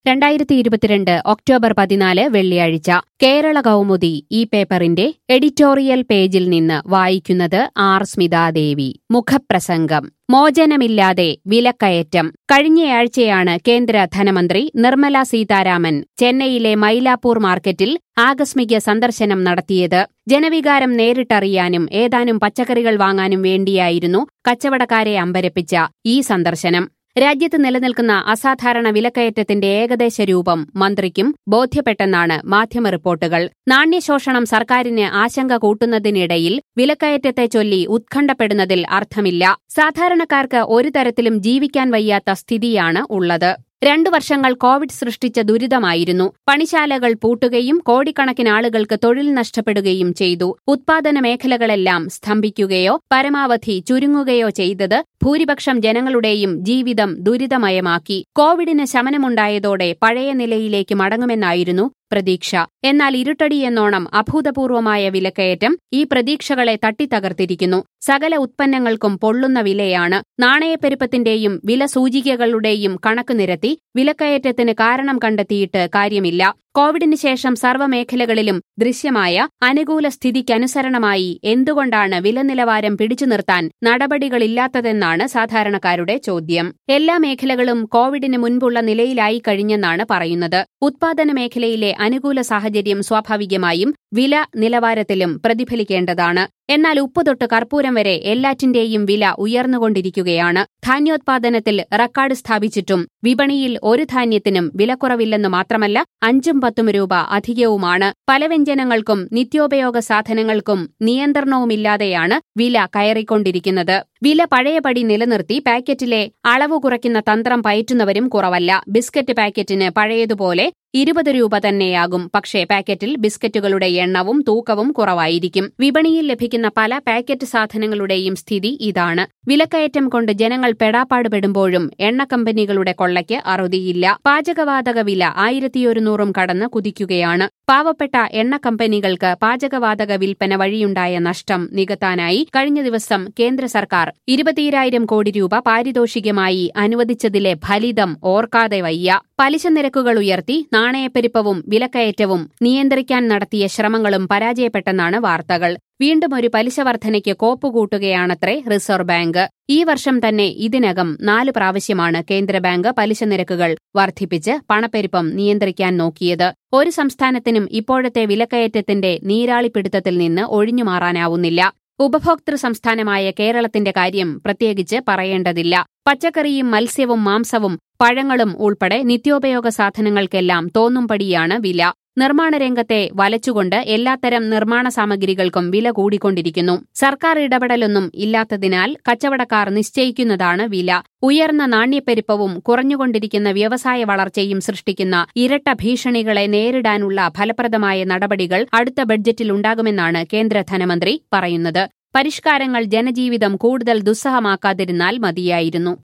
രണ്ടായിരത്തി ഇരുപത്തിരണ്ട് ഒക്ടോബർ പതിനാല് വെള്ളിയാഴ്ച കേരള കൗമുദി ഈ പേപ്പറിന്റെ എഡിറ്റോറിയൽ പേജിൽ നിന്ന് വായിക്കുന്നത് ആർ സ്മിതാദേവി മുഖപ്രസംഗം മോചനമില്ലാതെ വിലക്കയറ്റം കഴിഞ്ഞയാഴ്ചയാണ് കേന്ദ്ര ധനമന്ത്രി നിർമ്മല സീതാരാമൻ ചെന്നൈയിലെ മൈലാപ്പൂർ മാർക്കറ്റിൽ ആകസ്മിക സന്ദർശനം നടത്തിയത് ജനവികാരം നേരിട്ടറിയാനും ഏതാനും പച്ചക്കറികൾ വാങ്ങാനും വേണ്ടിയായിരുന്നു കച്ചവടക്കാരെ അമ്പരപ്പിച്ച ഈ സന്ദർശനം രാജ്യത്ത് നിലനിൽക്കുന്ന അസാധാരണ വിലക്കയറ്റത്തിന്റെ ഏകദേശ രൂപം മന്ത്രിക്കും ബോധ്യപ്പെട്ടെന്നാണ് മാധ്യമ റിപ്പോർട്ടുകൾ നാണ്യശോഷണം സർക്കാരിന് ആശങ്ക കൂട്ടുന്നതിനിടയിൽ വിലക്കയറ്റത്തെ ചൊല്ലി ഉത്കണ്ഠപ്പെടുന്നതിൽ അർത്ഥമില്ല സാധാരണക്കാർക്ക് ഒരു തരത്തിലും ജീവിക്കാൻ വയ്യാത്ത സ്ഥിതിയാണ് ഉള്ളത് രണ്ടു വർഷങ്ങൾ കോവിഡ് സൃഷ്ടിച്ച ദുരിതമായിരുന്നു പണിശാലകൾ പൂട്ടുകയും കോടിക്കണക്കിന് ആളുകൾക്ക് തൊഴിൽ നഷ്ടപ്പെടുകയും ചെയ്തു ഉത്പാദന മേഖലകളെല്ലാം സ്തംഭിക്കുകയോ പരമാവധി ചുരുങ്ങുകയോ ചെയ്തത് ഭൂരിപക്ഷം ജനങ്ങളുടെയും ജീവിതം ദുരിതമയമാക്കി കോവിഡിന് ശമനമുണ്ടായതോടെ പഴയ നിലയിലേക്ക് മടങ്ങുമെന്നായിരുന്നു പ്രതീക്ഷ എന്നാൽ ഇരുട്ടടിയെന്നോണം അഭൂതപൂർവമായ വിലക്കയറ്റം ഈ പ്രതീക്ഷകളെ തട്ടിത്തകർത്തിരിക്കുന്നു സകല ഉത്പന്നങ്ങൾക്കും പൊള്ളുന്ന വിലയാണ് നാണയപ്പെരുപ്പത്തിന്റെയും വില സൂചികകളുടെയും കണക്ക് നിരത്തി വിലക്കയറ്റത്തിന് കാരണം കണ്ടെത്തിയിട്ട് കാര്യമില്ല കോവിഡിന് ശേഷം സർവ്വമേഖലകളിലും ദൃശ്യമായ അനുകൂല സ്ഥിതിക്കനുസരണമായി എന്തുകൊണ്ടാണ് വില നിലവാരം പിടിച്ചു നിർത്താൻ നടപടികളില്ലാത്തതെന്നാണ് സാധാരണക്കാരുടെ ചോദ്യം എല്ലാ മേഖലകളും കോവിഡിന് മുൻപുള്ള നിലയിലായി കഴിഞ്ഞെന്നാണ് പറയുന്നത് ഉത്പാദന മേഖലയിലെ അനുകൂല സാഹചര്യം സ്വാഭാവികമായും വില നിലവാരത്തിലും പ്രതിഫലിക്കേണ്ടതാണ് എന്നാൽ ഉപ്പ് തൊട്ട് കർപ്പൂരം വരെ എല്ലാറ്റിന്റെയും വില ഉയർന്നുകൊണ്ടിരിക്കുകയാണ് ധാന്യോത്പാദനത്തിൽ റെക്കോർഡ് സ്ഥാപിച്ചിട്ടും വിപണിയിൽ ഒരു ധാന്യത്തിനും വിലക്കുറവില്ലെന്ന് മാത്രമല്ല അഞ്ചും പത്തും രൂപ അധികവുമാണ് പല വ്യഞ്ജനങ്ങൾക്കും നിത്യോപയോഗ സാധനങ്ങൾക്കും നിയന്ത്രണവുമില്ലാതെയാണ് വില കയറിക്കൊണ്ടിരിക്കുന്നത് വില പഴയപടി നിലനിർത്തി പാക്കറ്റിലെ അളവ് കുറയ്ക്കുന്ന തന്ത്രം പയറ്റുന്നവരും കുറവല്ല ബിസ്ക്കറ്റ് പാക്കറ്റിന് പഴയതുപോലെ ഇരുപത് രൂപ തന്നെയാകും പക്ഷേ പാക്കറ്റിൽ ബിസ്ക്കറ്റുകളുടെ എണ്ണവും തൂക്കവും കുറവായിരിക്കും വിപണിയിൽ ലഭിക്കുന്ന പല പാക്കറ്റ് സാധനങ്ങളുടെയും സ്ഥിതി ഇതാണ് വിലക്കയറ്റം കൊണ്ട് ജനങ്ങൾ പെടാപ്പാടുപെടുമ്പോഴും എണ്ണ കമ്പനികളുടെ കൊള്ളയ്ക്ക് അറുതിയില്ല പാചകവാതക വില ആയിരത്തിയൊരുന്നൂറും കടന്ന് കുതിക്കുകയാണ് പാവപ്പെട്ട എണ്ണ കമ്പനികൾക്ക് പാചകവാതക വിൽപ്പന വഴിയുണ്ടായ നഷ്ടം നികത്താനായി കഴിഞ്ഞ ദിവസം കേന്ദ്ര സർക്കാർ ഇരുപത്തിയിരായിരം കോടി രൂപ പാരിതോഷികമായി അനുവദിച്ചതിലെ ഫലിതം ഓർക്കാതെ വയ്യ പലിശ നിരക്കുകൾ ഉയർത്തി നാണയപ്പെരുപ്പവും വിലക്കയറ്റവും നിയന്ത്രിക്കാൻ നടത്തിയ ശ്രമങ്ങളും പരാജയപ്പെട്ടെന്നാണ് വാർത്തകൾ വീണ്ടും ഒരു പലിശ വർധനയ്ക്ക് കോപ്പുകൂട്ടുകയാണത്രേ റിസർവ് ബാങ്ക് ഈ വർഷം തന്നെ ഇതിനകം നാല് പ്രാവശ്യമാണ് കേന്ദ്ര ബാങ്ക് പലിശ നിരക്കുകൾ വർദ്ധിപ്പിച്ച് പണപ്പെരുപ്പം നിയന്ത്രിക്കാൻ നോക്കിയത് ഒരു സംസ്ഥാനത്തിനും ഇപ്പോഴത്തെ വിലക്കയറ്റത്തിന്റെ നീരാളിപ്പിടുത്തത്തിൽ നിന്ന് ഒഴിഞ്ഞുമാറാനാവുന്നില്ല ഉപഭോക്തൃ സംസ്ഥാനമായ കേരളത്തിന്റെ കാര്യം പ്രത്യേകിച്ച് പറയേണ്ടതില്ല പച്ചക്കറിയും മത്സ്യവും മാംസവും പഴങ്ങളും ഉൾപ്പെടെ നിത്യോപയോഗ സാധനങ്ങൾക്കെല്ലാം തോന്നുംപടിയാണ് വില നിർമ്മാണ രംഗത്തെ വലച്ചുകൊണ്ട് എല്ലാത്തരം നിർമ്മാണ സാമഗ്രികൾക്കും വില കൂടിക്കൊണ്ടിരിക്കുന്നു സർക്കാർ ഇടപെടലൊന്നും ഇല്ലാത്തതിനാൽ കച്ചവടക്കാർ നിശ്ചയിക്കുന്നതാണ് വില ഉയർന്ന നാണ്യപ്പെരുപ്പവും കുറഞ്ഞുകൊണ്ടിരിക്കുന്ന വ്യവസായ വളർച്ചയും സൃഷ്ടിക്കുന്ന ഇരട്ട ഭീഷണികളെ നേരിടാനുള്ള ഫലപ്രദമായ നടപടികൾ അടുത്ത ബഡ്ജറ്റിൽ ഉണ്ടാകുമെന്നാണ് കേന്ദ്ര ധനമന്ത്രി പറയുന്നത് പരിഷ്കാരങ്ങൾ ജനജീവിതം കൂടുതൽ ദുസ്സഹമാക്കാതിരുന്നാൽ മതിയായിരുന്നു